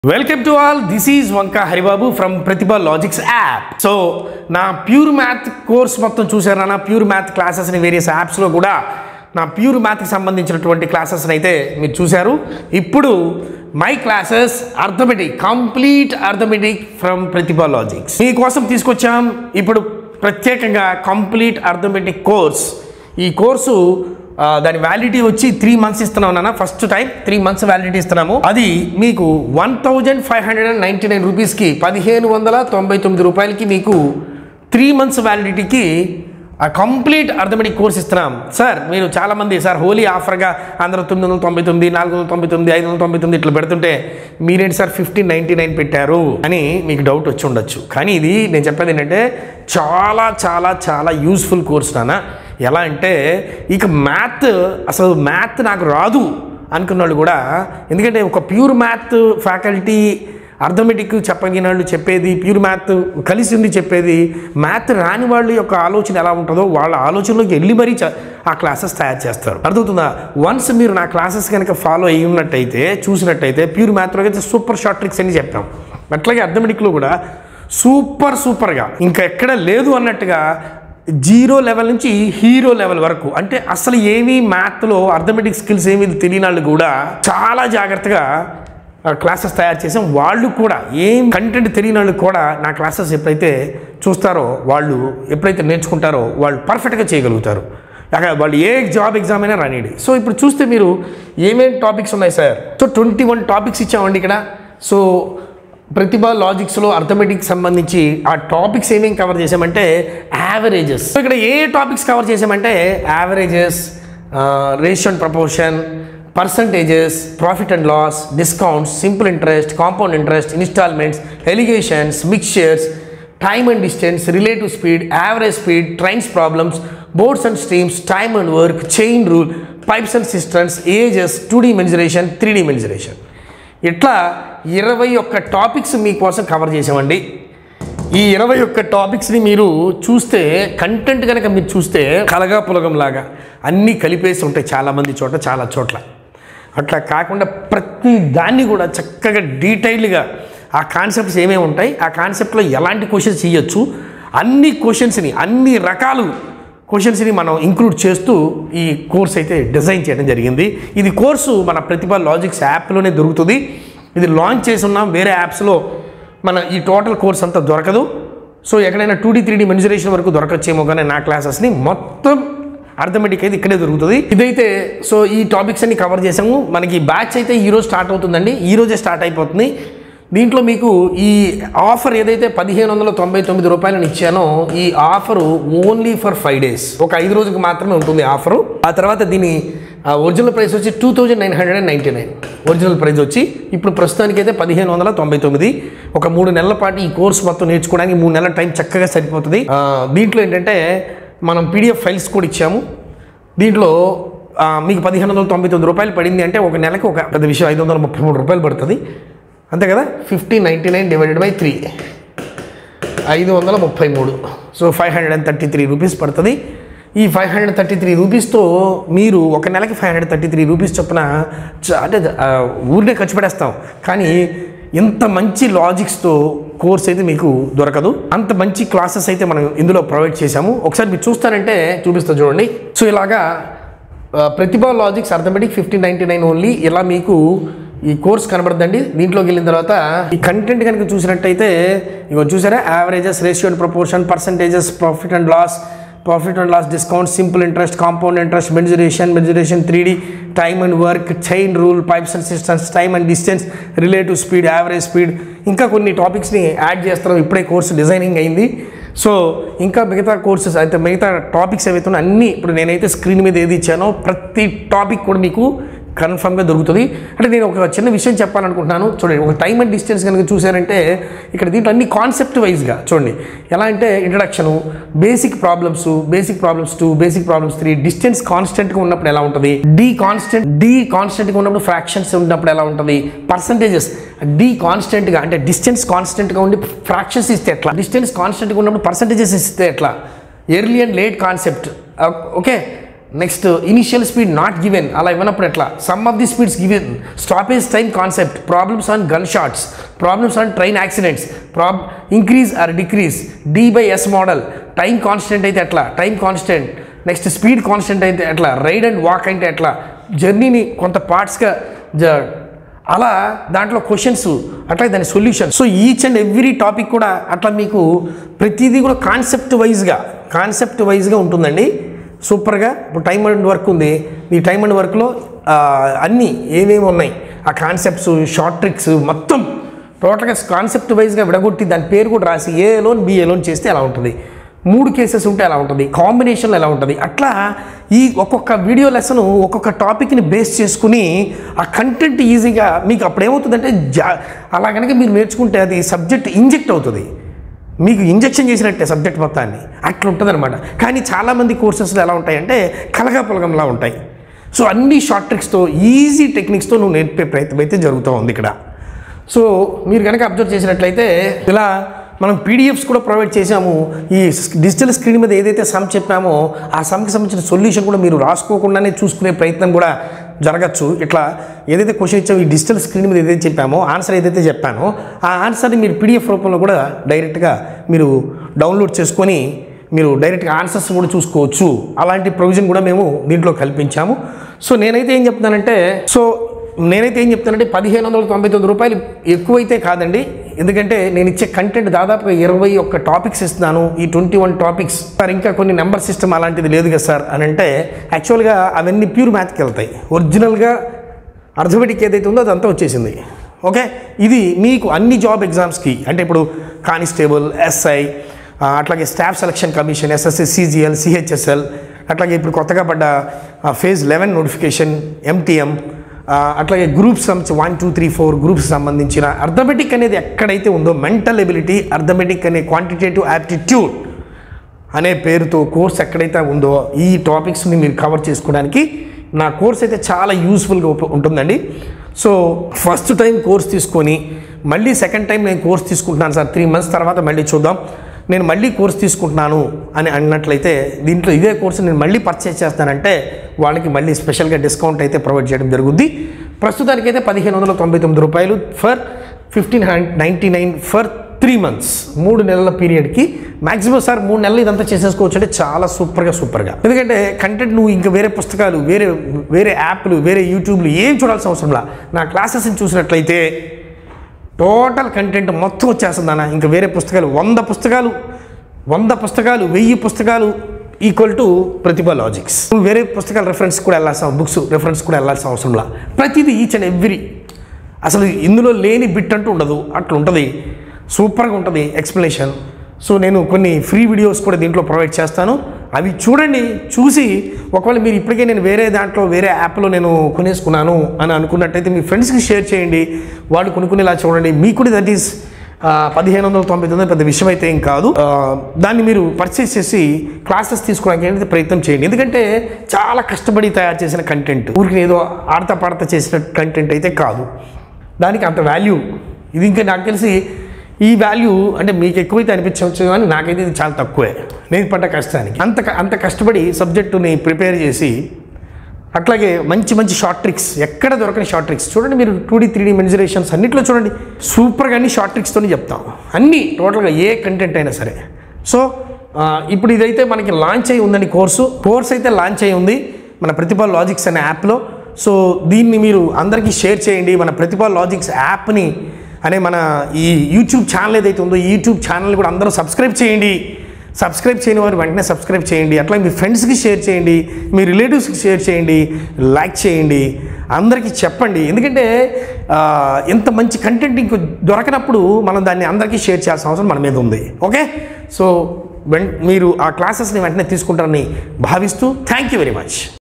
welcome to all this is Vanka Haribabu from Pratibha logics app so నా pure math course మొత్తం చూసారా నా ప్యూర్ మ్యాథ్ క్లాసెస్ని వేరియస్ యాప్స్లో కూడా నా ప్యూర్ మ్యాథ్కి సంబంధించినటువంటి క్లాసెస్ని అయితే మీరు చూశారు ఇప్పుడు my classes arithmetic complete arithmetic from Pratibha logics మీకోసం తీసుకొచ్చాం ఇప్పుడు ప్రత్యేకంగా కంప్లీట్ అర్థమెటిక్ కోర్స్ ఈ కోర్సు ఆ, దాని వ్యాలిడిటీ వచ్చి త్రీ మంత్స్ ఇస్తున్నాం నాన్న first time three months validity ఇస్తున్నాము అది మీకు one thousand five hundred and ninety nine రూపీస్కి పదిహేను వందల తొంభై తొమ్మిది రూపాయలకి మీకు త్రీ మంత్స్ వ్యాలిడిటీకి ఆ కంప్లీట్ అర్థమెటిక్ కోర్స్ ఇస్తున్నాం సార్ మీరు చాలామంది సార్ హోలీ ఆఫర్గా అందరూ తొమ్మిది వందల తొంభై తొమ్మిది నాలుగు వందల తొంభై తొమ్మిది ఐదు వందల తొంభై తొమ్మిది ఇట్లా పెడుతుంటే మీరేంటి సార్ ఫిఫ్టీన్ నైంటీ నైన్ పెట్టారు అని మీకు డౌట్ వచ్చి ఉండొచ్చు కానీ ఇది నేను చెప్పేది ఏంటంటే చాలా చాలా చాలా యూస్ఫుల్ కోర్స్ నాన్న ఎలా అంటే ఇక మ్యాథ్ అసలు మ్యాథ్ నాకు రాదు అనుకున్న వాళ్ళు కూడా ఎందుకంటే ఒక ప్యూర్ మ్యాథ్ ఫ్యాకల్టీ అర్థమెటిక్ చెప్పగిన వాళ్ళు చెప్పేది ప్యూర్ మ్యాథ్ కలిసి ఉంది చెప్పేది మ్యాథ్ రాని వాళ్ళ యొక్క ఆలోచన ఎలా ఉంటుందో వాళ్ళ ఆలోచనలోకి వెళ్ళి మరీ చ- ఆ క్లాసెస్ తయారు చేస్తారు అర్థమవుతుందా వన్స్ మీరు నా క్లాసెస్ కనుక ఫాలో అయ్యి ఉన్నట్టయితే చూసినట్టయితే ప్యూర్ మ్యాథ్లో అయితే సూపర్ షార్ట్ ట్రిక్స్ అని చెప్పాం అట్లాగే అర్థమెటిక్లో కూడా సూపర్ సూపర్గా ఇంకా ఎక్కడ లేదు అన్నట్టుగా జీరో లెవెల్ నుంచి హీరో లెవెల్ వరకు అంటే అసలు ఏమీ మ్యాథ్లో అర్థమెటిక్ స్కిల్స్ ఏమీ తెలియని వాళ్ళు కూడా చాలా జాగ్రత్తగా క్లాసెస్ తయారు చేసాం వాళ్ళు కూడా ఏం కంటెంట్ తెలియని వాళ్ళు కూడా నా క్లాసెస్ ఎప్పుడైతే చూస్తారో వాళ్ళు ఎప్పుడైతే నేర్చుకుంటారో వాళ్ళు పర్ఫెక్ట్గా చేయగలుగుతారు అక్కడ వాళ్ళు ఏ జాబ్ ఎగ్జామ్ అయినా రానియండి సో ఇప్పుడు చూస్తే మీరు ఏమేమి టాపిక్స్ ఉన్నాయి sir so twenty one topics ఇచ్చామండి ఇక్కడ సో ప్రతిభ లాజిక్స్లో అర్థమెటిక్ సంబంధించి ఆ టాపిక్స్ ఏమేమి కవర్ చేసామంటే యావరేజెస్ సో ఇక్కడ ఏ టాపిక్స్ కవర్ చేసామంటే averages ratio and proportion percentages profit and loss discounts simple interest compound interest instalments alligations mixtures time and distance relative speed average speed trains problems boats and streams time and work chain rule pipes and systems ages two D mensuration three D mensuration ఇట్లా ఇరవై ఒక్క topics మీకోసం cover చేసామండి ఈ ఇరవై ఒక్క టాపిక్స్ని మీరు చూస్తే కంటెంట్ కనుక మీరు చూస్తే కలగా పులగం లాగా అన్నీ కలిపేసి ఉంటాయి చాలామంది చోట చాలా చోట్ల అట్లా కాకుండా ప్రతి దాన్ని కూడా చక్కగా డీటెయిల్డ్గా ఆ కాన్సెప్ట్స్ ఏమేమి ఉంటాయి ఆ కాన్సెప్ట్లో ఎలాంటి క్వశ్చన్స్ ఇవ్వచ్చు అన్ని క్వశ్చన్స్ని అన్ని రకాలు క్వశ్చన్స్ని మనం ఇంక్లూడ్ చేస్తూ ఈ కోర్స్ అయితే డిజైన్ చేయడం జరిగింది ఇది కోర్సు మన ప్రతిభ లాజిక్స్ యాప్లోనే దొరుకుతుంది ఇది లాంచ్ చేసి ఉన్నాం వేరే యాప్స్లో మన ఈ టోటల్ కోర్స్ అంతా దొరకదు సో ఎక్కడైనా two D three D mensuration వరకు దొరకచ్చేమో కానీ నా క్లాసెస్ని మొత్తం అర్థమెటిక్ అయితే ఇక్కడే దొరుకుతుంది ఇదైతే సో ఈ టాపిక్స్ అన్ని కవర్ చేసాము మనకి బ్యాచ్ అయితే ఈరోజు స్టార్ట్ అవుతుందండి ఈ రోజే స్టార్ట్ అయిపోతుంది దీంట్లో మీకు ఈ ఆఫర్ ఏదైతే పదిహేను వందల తొంభై తొమ్మిది రూపాయలను ఇచ్చానో ఈ offer only for five days ఒక ఐదు రోజులకు మాత్రమే ఉంటుంది ఆఫరు ఆ తర్వాత దీని ఒరిజినల్ ప్రైస్ వచ్చి two thousand nine hundred and ninety nine original price వచ్చి ఇప్పుడు ప్రస్తుతానికి అయితే పదిహేను వందల తొంభై తొమ్మిది ఒక మూడు నెలల పాటు ఈ కోర్స్ మొత్తం నేర్చుకోవడానికి మూడు నెలల టైం చక్కగా సరిపోతుంది ఆ, దీంట్లో ఏంటంటే మనం పీడిఎఫ్ ఫైల్స్ కూడా ఇచ్చాము దీంట్లో ఆ, మీకు పదిహేను వందల తొంభై తొమ్మిది రూపాయలు పడింది అంటే ఒక నెలకు ఒక పెద్ద విషయం ఐదు వందల ముప్పై మూడు రూపాయలు పడుతుంది అంతే కదా fifteen ninety nine divided by three ఐదు వందల ముప్పై మూడు so five hundred and thirty three rupees పడుతుంది ఈ ఫైవ్ హండ్రెడ్ థర్టీ త్రీ రూపీస్తో మీరు ఒక నెలకి five hundred thirty three rupees చొప్పున చ- అంటే ఆ, ఊరినే ఖర్చు పెడేస్తాం కానీ ఇంత మంచి లాజిక్స్తో కోర్స్ అయితే మీకు దొరకదు అంత మంచి క్లాసెస్ అయితే మనం ఇందులో ప్రొవైడ్ చేశాము ఒకసారి మీరు చూస్తారంటే చూపిస్తా చూడండి సో ఇలాగా ఆ, Pratibha logics arithmetic fifteen ninety nine only ఇలా మీకు ఈ కోర్స్ కనబడదండి దీంట్లోకి వెళ్ళిన తర్వాత ఈ కంటెంట్ కనుక చూసినట్టయితే ఇగో చూసారా averages ratio and proportion percentages profit and loss profit and loss discount simple interest compound interest mensuration mensuration three D time and work chain rule pipes and systems time and distance relative speed average speed ఇంకా కొన్ని టాపిక్స్ని add చేస్తాం ఇప్పుడే course designing అయింది so ఇంకా మిగతా courses అయితే మిగతా topics ఏవైతే ఉన్నాయో అన్నీ ఇప్పుడు నేనైతే స్క్రీన్ మీద ఏది ఇచ్చానో ప్రతి టాపిక్ కూడా మీకు కన్ఫర్మ్గా దొరుకుతుంది అంటే నేను ఒక చిన్న విషయం చెప్పాలనుకుంటున్నాను చూడండి ఒక టైమ్ అండ్ డిస్టెన్స్ కనుక చూసారంటే ఇక్కడ దీంట్లో అన్ని కాన్సెప్ట్ వైజ్గా చూడండి ఎలా అంటే introduction basic problems basic problems two basic problems three distance కాన్స్టెంట్గా ఉన్నప్పుడు ఎలా ఉంటుంది డి కాన్స్టెంట్ డి కాన్స్టెంట్గా ఉన్నప్పుడు ఫ్రాక్షన్స్ ఉన్నప్పుడు ఎలా ఉంటుంది పర్సంటేజెస్ డి కాన్స్టెంట్గా అంటే డిస్టెన్స్ కాన్స్టెంట్గా ఉండి ఫ్రాక్షన్స్ ఇస్తే ఎట్లా డిస్టెన్స్ కాన్స్టెంట్గా ఉన్నప్పుడు పర్సంటేజెస్ ఇస్తే ఎట్లా early and late concept okay next initial speed not given అలా ఇవ్వనప్పుడు ఎట్లా sum of the speeds given stoppage time concept problems on gun shots problems on train accidents problems increase or decrease D by S model time constant అయితే ఎట్లా time constant next speed constant అయితే ఎట్లా ride and walk అంటే ఎట్లా జర్నీని కొంత పార్ట్స్గా జ అలా దాంట్లో క్వశ్చన్స్ అట్లా దాని solution so each and every topic కూడా అట్లా మీకు ప్రతిదీ కూడా కాన్సెప్ట్ వైజ్గా కాన్సెప్ట్ వైజ్గా ఉంటుందండి సూపర్గా ఇప్పుడు టైం అండ్ వర్క్ ఉంది ఈ టైం అండ్ వర్క్లో అన్నీ ఏమేమి ఉన్నాయి ఆ కాన్సెప్ట్స్ షార్ట్ ట్రిక్స్ మొత్తం టోటల్గా కాన్సెప్ట్ వైజ్గా విడగొట్టి దాని పేరు కూడా రాసి ఏ లోన్ బి లోన్ చేస్తే ఎలా ఉంటుంది మూడు కేసెస్ ఉంటే ఎలా ఉంటుంది కాంబినేషన్లో ఎలా ఉంటుంది అట్లా ఈ ఒక్కొక్క వీడియో లెసన్ ఒక్కొక్క టాపిక్ని బేస్ చేసుకుని ఆ కంటెంట్ ఈజీగా మీకు అప్పుడు ఏమవుతుందంటే జా అలా కనుక మీరు నేర్చుకుంటే అది సబ్జెక్ట్ ఇంజెక్ట్ అవుతుంది మీకు ఇంజెక్షన్ చేసినట్టే సబ్జెక్ట్ మొత్తాన్ని అట్లా ఉంటుందన్నమాట కానీ చాలామంది కోర్సెస్లో ఎలా ఉంటాయంటే కలగాపులగంలా ఉంటాయి సో అన్ని షార్ట్ ట్రిక్స్తో ఈజీ టెక్నిక్స్తో నువ్వు నేర్పే ప్రయత్నం అయితే జరుగుతూ ఉంది ఇక్కడ సో మీరు కనుక అబ్జర్వ్ చేసినట్లయితే ఇలా మనం పీడిఎఫ్స్ కూడా ప్రొవైడ్ చేసాము ఈ డిజిటల్ స్క్రీన్ మీద ఏదైతే సమ్ చెప్పామో ఆ సమ్కి సంబంధించిన సొల్యూషన్ కూడా మీరు రాసుకోకుండానే చూసుకునే ప్రయత్నం కూడా జరగచ్చు ఇట్లా ఏదైతే క్వశ్చన్ ఇచ్చామో ఈ డిజిటల్ స్క్రీన్ మీద ఏదైతే చెప్పామో ఆన్సర్ ఏదైతే చెప్పానో ఆ ఆన్సర్ని మీరు పీడిఎఫ్ రూపంలో కూడా డైరెక్ట్గా మీరు డౌన్లోడ్ చేసుకొని మీరు డైరెక్ట్గా ఆన్సర్స్ కూడా చూసుకోవచ్చు అలాంటి ప్రొవిజన్ కూడా మేము దీంట్లో కల్పించాము సో నేనైతే ఏం చెప్తున్నానంటే సో నేనైతే ఏం చెప్తానంటే పదిహేను వందల తొంభై తొమ్మిది రూపాయలు ఎక్కువైతే కాదండి ఎందుకంటే నేను ఇచ్చే కంటెంట్ దాదాపుగా ఇరవై ఒక్క టాపిక్స్ ఇస్తున్నాను ఈ ట్వంటీ వన్ టాపిక్స్ సార్ ఇంకా కొన్ని నెంబర్ సిస్టమ్ అలాంటిది లేదు కదా సార్ అని అంటే యాక్చువల్గా అవన్నీ ప్యూర్ మ్యాథ్కి వెళ్తాయి ఒరిజినల్గా అర్థమెటిక్ ఏదైతే ఉందో అదంతా వచ్చేసింది ఓకే ఇది మీకు అన్ని జాబ్ ఎగ్జామ్స్కి అంటే ఇప్పుడు కానిస్టేబుల్ ఎస్ఐ ఆ, అట్లాగే staff selection commission SSC CGL CHSL అట్లాగే ఇప్పుడు కొత్తగా పడ్డ ఫేజ్ లెవెన్ నోటిఫికేషన్ ఎంటీఎం అట్లాగే గ్రూప్స్ సంబంధించి one two three four groups సంబంధించిన అర్థమెటిక్ అనేది ఎక్కడైతే ఉందో మెంటల్ ఎబిలిటీ అర్థమెటిక్ అనే క్వాంటిటేటివ్ యాప్టిట్యూడ్ అనే పేరుతో కోర్స్ ఎక్కడైతే ఉందో ఈ టాపిక్స్ని మీరు కవర్ చేసుకోవడానికి నా కోర్స్ అయితే చాలా యూస్ఫుల్గా ఉప- ఉంటుందండి సో ఫస్ట్ టైం కోర్స్ తీసుకొని మళ్ళీ సెకండ్ టైం నేను కోర్స్ తీసుకుంటున్నాను సార్ త్రీ మంత్స్ తర్వాత మళ్ళీ చూద్దాం నేను మళ్ళీ కోర్స్ తీసుకుంటున్నాను అని అన్నట్లయితే దీంట్లో ఇదే కోర్సు నేను మళ్ళీ పర్చేస్ చేస్తానంటే వాళ్ళకి మళ్ళీ స్పెషల్గా డిస్కౌంట్ అయితే ప్రొవైడ్ చేయడం జరుగుద్ది ప్రస్తుతానికైతే పదిహేను వందల తొంభై తొమ్మిది రూపాయలు for fifteen ninety nine for three months మూడు నెలల పీరియడ్కి మాక్సిమం సార్ మూడు నెలలు ఇదంతా చేసేసుకోవచ్చు అంటే చాలా సూపర్గా సూపర్గా ఎందుకంటే కంటెంట్ నువ్వు ఇంకా వేరే పుస్తకాలు వేరే వేరే యాప్లు వేరే యూట్యూబ్లు ఏం చూడాల్సిన అవసరంలా నా క్లాసెస్ని చూసినట్లయితే టోటల్ కంటెంట్ మొత్తం వచ్చేస్తుంది అన్న ఇంకా వేరే పుస్తకాలు వంద పుస్తకాలు వంద పుస్తకాలు వెయ్యి పుస్తకాలు ఈక్వల్ టు ప్రతిభ లాజిక్స్ నువ్వు వేరే పుస్తకాలు రెఫరెన్స్ కూడా వెళ్ళాల్సిన బుక్స్ రెఫరెన్స్ కూడా వెళ్ళాల్సిన అవసరంలా ప్రతిదీ ఈచ్ అండ్ ఎవ్రీ అసలు ఇందులో లేని బిట్ అంటూ ఉండదు అట్లా ఉంటుంది సూపర్గా ఉంటుంది ఎక్స్ప్లెనేషన్ సో నేను కొన్ని ఫ్రీ వీడియోస్ కూడా దీంట్లో ప్రొవైడ్ చేస్తాను అవి చూడండి చూసి ఒకవేళ మీరు ఇప్పటికే నేను వేరే దాంట్లో వేరే యాప్లో నేను కొనేసుకున్నాను అని అనుకున్నట్టయితే మీ ఫ్రెండ్స్కి షేర్ చేయండి వాళ్ళు కొనుక్కునేలా చూడండి మీకు కూడా దట్ ఈస్ పదిహేను వందల తొంభై తొమ్మిది పెద్ద విషయం అయితే ఏం కాదు ఆ, దాన్ని మీరు పర్చేస్ చేసి క్లాసెస్ తీసుకోవడానికి ఏంటంటే ప్రయత్నం చేయండి ఎందుకంటే చాలా కష్టపడి తయారు చేసిన కంటెంట్ ఊరికి ఏదో ఆడతా పాడతా చేసిన కంటెంట్ అయితే కాదు దానికి అంత వాల్యూ ఇది ఇంకా నాకు తెలిసి ఈ వాల్యూ అంటే మీకు ఎక్కువైతే అనిపించవచ్చు కానీ నాకైతే ఇది చాలా తక్కువే నేను పడ్డ కష్టానికి అంత అంత కష్టపడి సబ్జెక్టుని ప్రిపేర్ చేసి అట్లాగే మంచి మంచి షార్ట్ ట్రిక్స్ ఎక్కడ దొరకని షార్ట్ ట్రిక్స్ చూడండి మీరు two D three D mensurations అన్నిట్లో చూడండి సూపర్గా అన్ని షార్ట్ ట్రిక్స్తోనే చెప్తాం అన్నీ టోటల్గా ఏ కంటెంట్ అయినా సరే సో ఆ, ఇప్పుడు ఇదైతే మనకి లాంచ్ అయి ఉందండి కోర్సు కోర్స్ అయితే లాంచ్ అయి ఉంది మన ప్రతిభా లాజిక్స్ అనే యాప్లో సో దీన్ని మీరు అందరికీ షేర్ చేయండి మన ప్రతిభా లాజిక్స్ యాప్ని అనే మన ఈ యూట్యూబ్ ఛానల్ ఏదైతే ఉందో ఈ యూట్యూబ్ ఛానల్ కూడా అందరూ సబ్స్క్రైబ్ చేయండి సబ్స్క్రైబ్ చేయని వారు వెంటనే సబ్స్క్రైబ్ చేయండి అట్లా మీ ఫ్రెండ్స్కి షేర్ చేయండి మీ రిలేటివ్స్కి షేర్ చేయండి లైక్ చేయండి అందరికీ చెప్పండి ఎందుకంటే ఆ, ఇంత మంచి కంటెంట్ ఇంకో దొరకనప్పుడు మనం దాన్ని అందరికీ షేర్ చేయాల్సిన అవసరం మన మీద ఉంది ఓకే సో వెన్ మీరు ఆ క్లాసెస్ని వెంటనే తీసుకుంటారని భావిస్తూ థ్యాంక్ యూ వెరీ మచ్